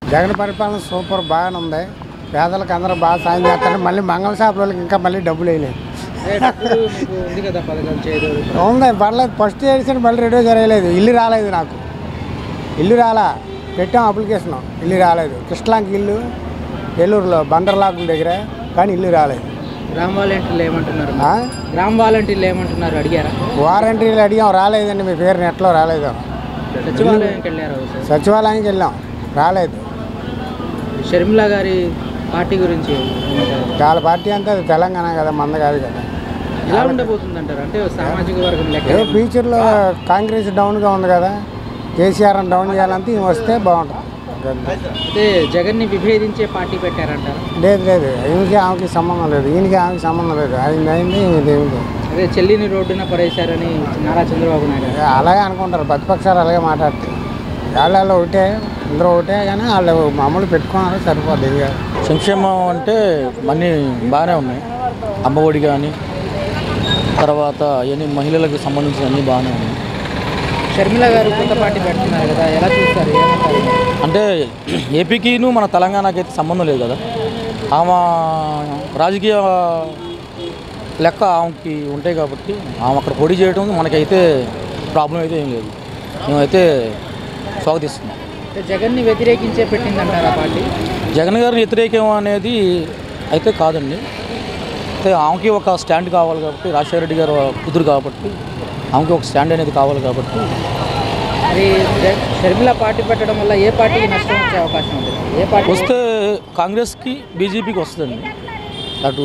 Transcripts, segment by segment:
జగన్ పరిపాలన సూపర్ బాగానే ఉంది పేదలకు అందరూ బాగా సాయం చేస్తారు మళ్ళీ మంగళ షాప్ వాళ్ళకి ఇంకా మళ్ళీ డబ్బులు వేయలేదు అదే డబ్బులు మీకు ఉంది కదా పథకాలు చేయదు ఉంది పర్లేదు ఫస్ట్ చేసిన మళ్ళీ రెండో జరగలేదు ఇల్లు రాలేదు నాకు ఇల్లు రాలా పెట్టాం అప్లికేషన్ ఇల్లు రాలేదు కృష్ణలాంకి ఇల్లు ఏలూరులో బందర్లాకుల దగ్గర కానీ ఇల్లు రాలేదు గ్రామ వాలంటీర్లు ఏమంటున్నారు ఆ? గ్రామ వాలంటీర్లు ఏమంటున్నారు అడిగారా వారంటీలు అడిగాం రాలేదండి మీ పేరు నెట్లో రాలేదు సచివాలయానికి వెళ్ళారు సార్ సచివాలయానికి వెళ్ళాం రాలేదు షర్మిల గారి పార్టీ గురించి ఏమంటారు? వాళ్ళ పార్టీ అంతా అది తెలంగాణ కదా మంద కాదు కదా ఎలా ఉండబోతుంది అంటారు అంటే సామాజిక వర్గం లెక్క ఏదో ఫ్యూచర్లో కాంగ్రెస్ డౌన్గా ఉంది కదా కేసీఆర్ డౌన్ చేయాలంటే ఈమె వస్తే బాగుంటుంది అయితే జగన్ని విభేదించే పార్టీ పెట్టారంటారు లేదు లేదు ఈయనకి ఆమెకి సంబంధం లేదు ఈయనకి ఆమెకి సంబంధం లేదు ఆయన అయింది ఈయనది ఏమిటి అదే చెల్లిని రోడ్డున పడేశారని నారా చంద్రబాబు నాయుడు గారు. అలాగే అనుకుంటారు ప్రతిపక్షాలు అలాగే మాట్లాడతారు వాళ్ళు ఒకటే అందరూ ఒకటే కానీ వాళ్ళు మామూలు పెట్టుకున్నారు సరిపోద్ది ఇక సంక్షేమం అంటే అన్నీ బాగానే ఉన్నాయి అమ్మఒడి కానీ తర్వాత అవన్నీ మహిళలకు సంబంధించిన అన్నీ బాగానే ఉన్నాయి షర్మిల గారు కొత్త పార్టీ పెడుతున్నారు కదా ఎలా చూస్తారు ఏమంటారు అంటే ఏపీకిను మన తెలంగాణకి అయితే సంబంధం లేదు కదా ఆమె రాజకీయ లెక్క ఆమెకి ఉంటాయి కాబట్టి ఆమె అక్కడ పొడి చేయడం మనకైతే ప్రాబ్లం అయితే ఏం లేదు మేమైతే స్వాగతిస్తున్నాం అంటే జగన్ని వ్యతిరేకించే పెట్టిందంటారు ఆ పార్టీ జగన్ గారిని వ్యతిరేకం అనేది అయితే కాదండి అయితే ఆమెకి ఒక స్టాండ్ కావాలి కాబట్టి రాజశేఖర రెడ్డి గారు కుదురు కాబట్టి ఆమెకి ఒక స్టాండ్ అనేది కావాలి కాబట్టి మరి జ- షర్మిల పార్టీ పెట్టడం వల్ల ఏ పార్టీకి నష్టం వచ్చే అవకాశం ఉంది ఏ పార్టీ వస్తే కాంగ్రెస్కి బీజేపీకి వస్తుందండి అటు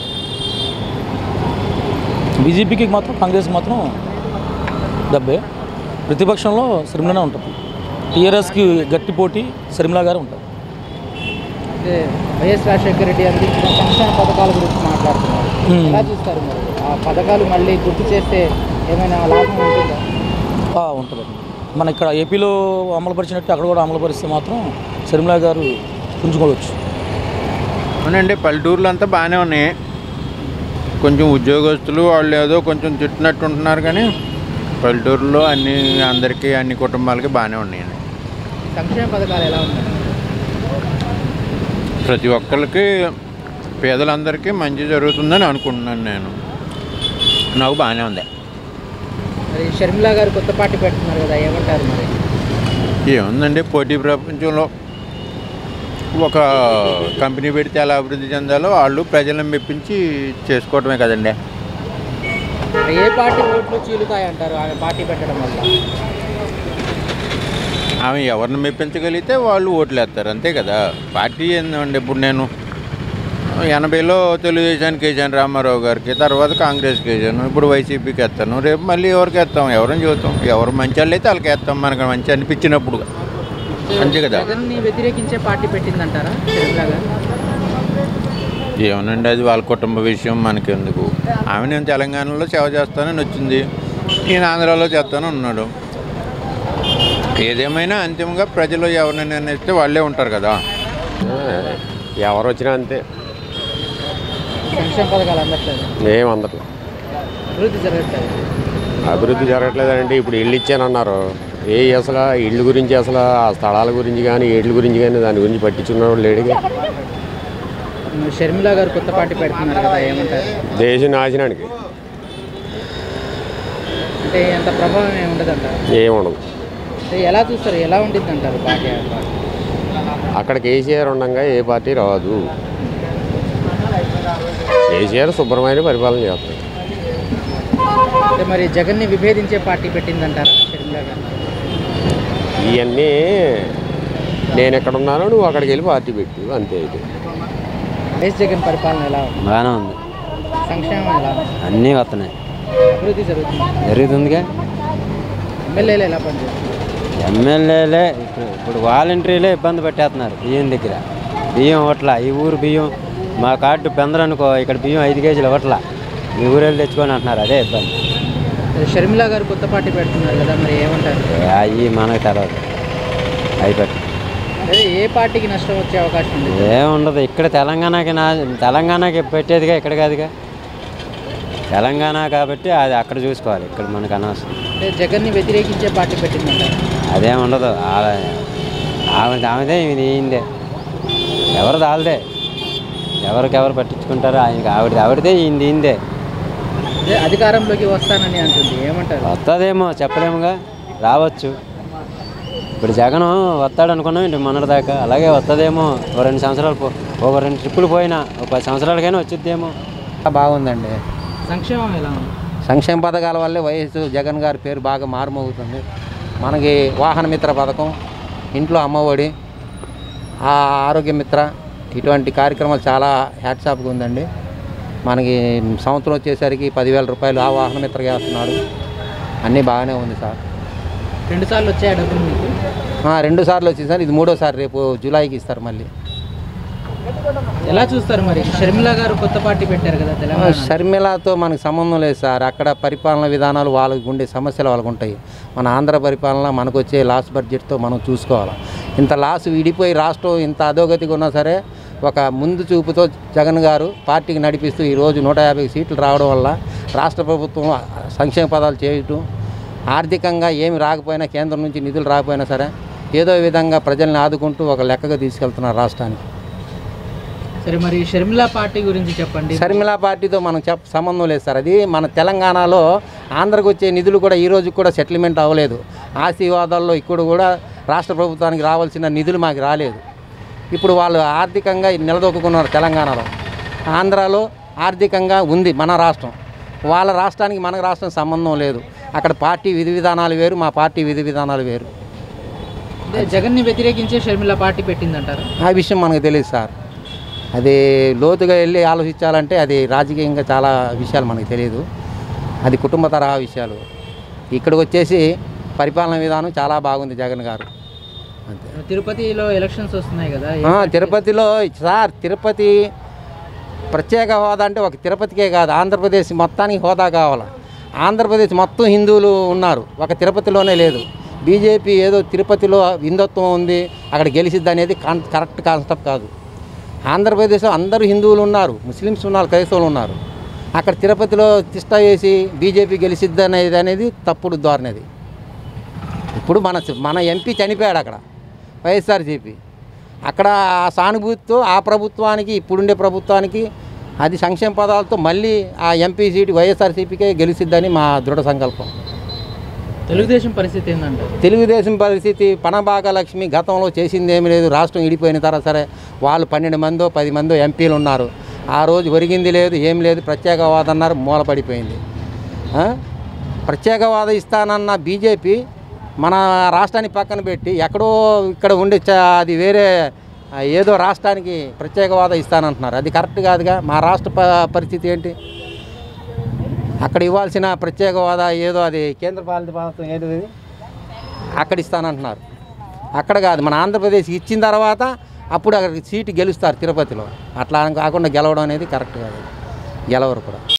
బీజేపీకి మాత్రం కాంగ్రెస్ మాత్రం డబ్బే ప్రతిపక్షంలో శర్మిలనే ఉంటుంది టీఆర్ఎస్కి గట్టి పోటీ శర్మిల గారు ఉంటారు అంటే వైఎస్ రాజశేఖర రెడ్డి అందించిన సంక్షేమ పథకాల గురించి మాట్లాడుతున్నారు Hmm. ఎలా చూస్తారు మరి ఆ పథకాలు మళ్ళీ గుర్తు చేస్తే ఏమైనా లాభం ఉంటుందా ఆ, ఉంటుందండి మన ఇక్కడ ఏపీలో అమలుపరిచినట్టు అక్కడ కూడా అమలుపరిస్తే మాత్రం శర్మిల గారు పుంజుకోవచ్చు అవునండి పల్లెటూర్లు అంతా బాగానే ఉన్నాయి కొంచెం ఉద్యోగస్తులు వాళ్ళు ఏదో కొంచెం తిట్టినట్టు ఉంటున్నారు కానీ పల్లెటూరులో అన్ని అందరికీ అన్ని కుటుంబాలకి బాగానే ఉన్నాయండి సంక్షేమ పథకాలు ఎలా ఉన్నాయి ప్రతి ఒక్కరికి పేదలందరికీ మంచి జరుగుతుందని అనుకుంటున్నాను నేను నాకు బాగానే ఉంది మరి షర్మిల గారు కొత్త పార్టీ పెడుతున్నారు కదా ఏమంటారు మరి ఏముందండి పోటీ ప్రపంచంలో ఒక కంపెనీ పెడితే ఎలా అభివృద్ధి చెందాలో వాళ్ళు ప్రజలను మెప్పించి చేసుకోవటమే కదండి మరి ఏ పార్టీ ఓట్లు చీలుతాయంటారు ఆమె పార్టీ పెట్టడం వల్ల ఆమె ఎవరిని మెప్పించగలిగితే వాళ్ళు ఓట్లు వేస్తారు అంతే కదా పార్టీ ఏందండి ఇప్పుడు నేను ఎనభైలో తెలుగుదేశానికి వేసాను రామారావు గారికి తర్వాత కాంగ్రెస్కి వేసాను ఇప్పుడు వైసీపీకి వేస్తాను రేపు మళ్ళీ ఎవరికి వేస్తాం ఎవరిని చూస్తాం ఎవరు మంచి వాళ్ళు అయితే వాళ్ళకి వేస్తాం మనకు మంచి అనిపించినప్పుడు అంతే కదా జగన్ని వ్యతిరేకించే పార్టీ పెట్టిందంటారా షర్మిల గారు ఏమనండి అది వాళ్ళ కుటుంబ విషయం మనకి ఎందుకు ఆమె నేను తెలంగాణలో సేవ చేస్తానని వచ్చింది నేను ఆంధ్రాలో చేస్తాను ఉన్నాడు ఏదేమైనా అంతిమంగా ప్రజలు ఎవరిని నిర్ణయిస్తే వాళ్ళే ఉంటారు కదా ఎవరు వచ్చినా అంతే సంక్షేమ పథకాలు అందట్లేదు ఏం అందట్లేదు అభివృద్ధి జరగట్లేదు అభివృద్ధి జరగట్లేదండి ఇప్పుడు ఇల్లు ఇచ్చానన్నారు ఏ అసలు ఆ ఇల్లు గురించి అసలు ఆ స్థలాల గురించి కానీ ఏట్ల గురించి కానీ దాని గురించి పట్టించుకున్నాడు లేడుగా షర్మిల గారు కొత్త పార్టీ పెడుతున్నారు కదా ఏమంటారు దేశ నాశనానికి అంటే ఎంత ప్రభావం ఏమి ఉండదంటారు ఏముండదు అంటే ఎలా చూస్తారు ఎలా ఉండిద్ది అంటారు పార్టీ ఆ పార్టీ? అక్కడ కేసీఆర్ ఉండగా ఏ పార్టీ రాదు కేసీఆర్ శుభ్రమైన పరిపాలన చేస్తాడు అంటే మరి జగన్ని విభేదించే పార్టీ పెట్టిందంటారా షర్మిల గారు ఇవన్నీ నేను ఎక్కడ ఉన్నానో నువ్వు అక్కడికి వెళ్ళి పార్టీ పెట్టు అంతే అయితే వైఎస్ జగన్ పరిపాలన ఎలా ఉంది బాగానే ఉంది సంక్షేమం ఎలా ఉంది అన్నీ వస్తున్నాయి అభివృద్ధి జరుగుతుంది జరుగుతుందిగా ఎమ్మెల్యేలు ఎలా పనిచేస్తారు ఎమ్మెల్యేలే ఇప్పుడు ఇప్పుడు వాలంటీర్లే ఇబ్బంది పెట్టేస్తున్నారు బియ్యం దగ్గర బియ్యం ఇవ్వట్లా ఈ ఊరు బియ్యం మా కార్డు పెందరనుకో ఇక్కడ బియ్యం ఐదు కేజీలు ఇవ్వట్లా మీ ఊరెళ్ళి తెచ్చుకొని అంటున్నారు అదే ఇబ్బంది షర్మిల గారు కొత్త పార్టీ పెడుతున్నారు కదా మరి ఏమంటారు అవి మనకు తెలియదు అవి పెట్టి అదే ఏ పార్టీకి నష్టం వచ్చే అవకాశం ఉంది ఏముండదు ఇక్కడ తెలంగాణకి నా తెలంగాణకి పెట్టేదిగా ఇక్కడ కాదుగా తెలంగాణ కాబట్టి అది అక్కడ చూసుకోవాలి ఇక్కడ మనకు అనవసరం అంటే జగన్ని వ్యతిరేకించే పార్టీ పెట్టిందంటారు అదేముండదు ఆ- ఆమె ఆమెదే ఈమె ఈయందే ఎవరు దాల్దే ఎవరికెవరు పట్టించుకుంటారో ఆయనకి ఆవిడది ఆవిడదే ఈయనది ఈయందే అదే అధికారంలోకి వస్తానని అంటుంది ఏమంటారు వస్తుందేమో చెప్పలేముగా రావచ్చు ఇప్పుడు జగన్ వస్తాడు అనుకున్నాం ఇంటి మొన్నటిదాకా అలాగే వస్తుందేమో ఓ రెండు సంవత్సరాలు పో ఒక రెండు ట్రిప్పులు పోయినా ఒక పది సంవత్సరాలకైనా వచ్చిద్దేమో బాగుందండి సంక్షేమం ఎలా ఉంది సంక్షేమ పథకాల వల్లే వైఎస్ జగన్ గారి పేరు బాగా మారుమోగుతుంది మనకి వాహన మిత్ర పథకం ఇంట్లో అమ్మఒడి ఆ ఆరోగ్య మిత్ర ఇటువంటి కార్యక్రమాలు చాలా హ్యాట్సాప్గా ఉందండి మనకి సంవత్సరం వచ్చేసరికి పదివేల రూపాయలు ఆ వాహన మిత్రగా వేస్తున్నాడు అన్నీ బాగానే ఉంది సార్ రెండు సార్లు వచ్చాయి డబ్బులు మీకు ఆ, రెండు సార్లు వచ్చింది సార్ ఇది మూడోసారి రేపు జూలైకి ఇస్తారు మళ్ళీ ఎలా చూస్తారు మరి షర్మిల గారు కొత్త పార్టీ పెట్టారు కదా తెలంగాణ షర్మిలతో మనకు సంబంధం లేదు సార్ అక్కడ పరిపాలన విధానాలు వాళ్ళకి ఉండే సమస్యలు వాళ్ళకు ఉంటాయి మన ఆంధ్ర పరిపాలన మనకు వచ్చే లాస్ బడ్జెట్తో మనం చూసుకోవాలి ఇంత లాస్ విడిపోయి రాష్ట్రం ఇంత అధోగతిగా ఉన్నా సరే ఒక ముందు చూపుతో జగన్ గారు పార్టీకి నడిపిస్తూ ఈరోజు నూట యాభై సీట్లు రావడం వల్ల రాష్ట్ర ప్రభుత్వం సంక్షేమ పదాలు చేయటం ఆర్థికంగా ఏమి రాకపోయినా కేంద్రం నుంచి నిధులు రాకపోయినా సరే ఏదో విధంగా ప్రజల్ని ఆదుకుంటూ ఒక లెక్కగా తీసుకెళ్తున్నారు రాష్ట్రానికి సరే మరి షర్మిల పార్టీ గురించి చెప్పండి షర్మిల పార్టీతో మనం చెప్ సంబంధం లేదు సార్ అది మన తెలంగాణలో ఆంధ్రకు వచ్చే నిధులు కూడా ఈ రోజు కూడా సెటిల్మెంట్ అవ్వలేదు ఆశీర్వాదాల్లో ఇక్కడ కూడా రాష్ట్ర ప్రభుత్వానికి రావాల్సిన నిధులు మాకు రాలేదు ఇప్పుడు వాళ్ళు ఆర్థికంగా నిలదొక్కున్నారు తెలంగాణలో ఆంధ్రాలో ఆర్థికంగా ఉంది మన రాష్ట్రం వాళ్ళ రాష్ట్రానికి మన రాష్ట్రం సంబంధం లేదు అక్కడ పార్టీ విధి విధానాలు వేరు మా పార్టీ విధి విధానాలు వేరు అదే జగన్ని వ్యతిరేకించే షర్మిల పార్టీ పెట్టిందంటారు ఆ విషయం మనకు తెలియదు సార్ అది లోతుగా వెళ్ళి ఆలోచించాలంటే అది రాజకీయంగా చాలా విషయాలు మనకు తెలియదు అది కుటుంబ తరహా విషయాలు ఇక్కడికి వచ్చేసి పరిపాలన విధానం చాలా బాగుంది జగన్ గారు అంతే తిరుపతిలో ఎలక్షన్స్ వస్తున్నాయి కదా ఆ, తిరుపతిలో సార్ తిరుపతి ప్రత్యేక హోదా అంటే ఒక తిరుపతికే కాదు ఆంధ్రప్రదేశ్ మొత్తానికి హోదా కావాలి ఆంధ్రప్రదేశ్ మొత్తం హిందువులు ఉన్నారు ఒక తిరుపతిలోనే లేదు బీజేపీ ఏదో తిరుపతిలో హిందుత్వం ఉంది అక్కడ గెలిచిద్ది అనేది కాన్ కరెక్ట్ కాన్సెప్ట్ కాదు ఆంధ్రప్రదేశ్లో అందరూ హిందువులు ఉన్నారు ముస్లిమ్స్ ఉన్నారు క్రైస్తవులు ఉన్నారు అక్కడ తిరుపతిలో తిష్ట వేసి బీజేపీ గెలిచిద్ది అనేది అనేది తప్పుడు ధోరణి ఇప్పుడు మన మన ఎంపీ చనిపోయాడు అక్కడ వైఎస్ఆర్సీపీ అక్కడ ఆ సానుభూతితో ఆ ప్రభుత్వానికి ఇప్పుడుండే ప్రభుత్వానికి అది సంక్షేమ పదాలతో మళ్ళీ ఆ ఎంపీ సీటు వైఎస్ఆర్సీపీకే గెలిచిద్దని మా దృఢ సంకల్పం తెలుగుదేశం పరిస్థితి ఏంటంటారు తెలుగుదేశం పరిస్థితి పనబాక లక్ష్మి గతంలో చేసింది ఏమీ లేదు రాష్ట్రం ఇడిపోయిన తర్వాత సరే వాళ్ళు పన్నెండు మందో పది మందో ఎంపీలు ఉన్నారు ఆ రోజు ఒరిగింది లేదు ఏం లేదు ప్రత్యేకవాదం అన్నారు మూలపడిపోయింది ఆ? ప్రత్యేకవాదం ఇస్తానన్న బీజేపీ మన రాష్ట్రాన్ని పక్కన పెట్టి ఎక్కడో ఇక్కడ ఉండే చ- అది వేరే ఆ, ఏదో రాష్ట్రానికి ప్రత్యేకవాదం ఇస్తానంటున్నారు అది కరెక్ట్ కాదుగా మా రాష్ట్ర ప- పరిస్థితి ఏంటి అక్కడ ఇవ్వాల్సిన ప్రత్యేక హోదా ఏదో అది కేంద్ర పాలిత ప్రాంతం ఏదో ఇది అక్కడ ఇస్తానంటున్నారు అక్కడ కాదు మన ఆంధ్రప్రదేశ్ ఇచ్చిన తర్వాత అప్పుడు అక్కడ సీటు గెలుస్తారు తిరుపతిలో అట్లా కాకుండా గెలవడం అనేది కరెక్ట్ కాదు గెలవరు కూడా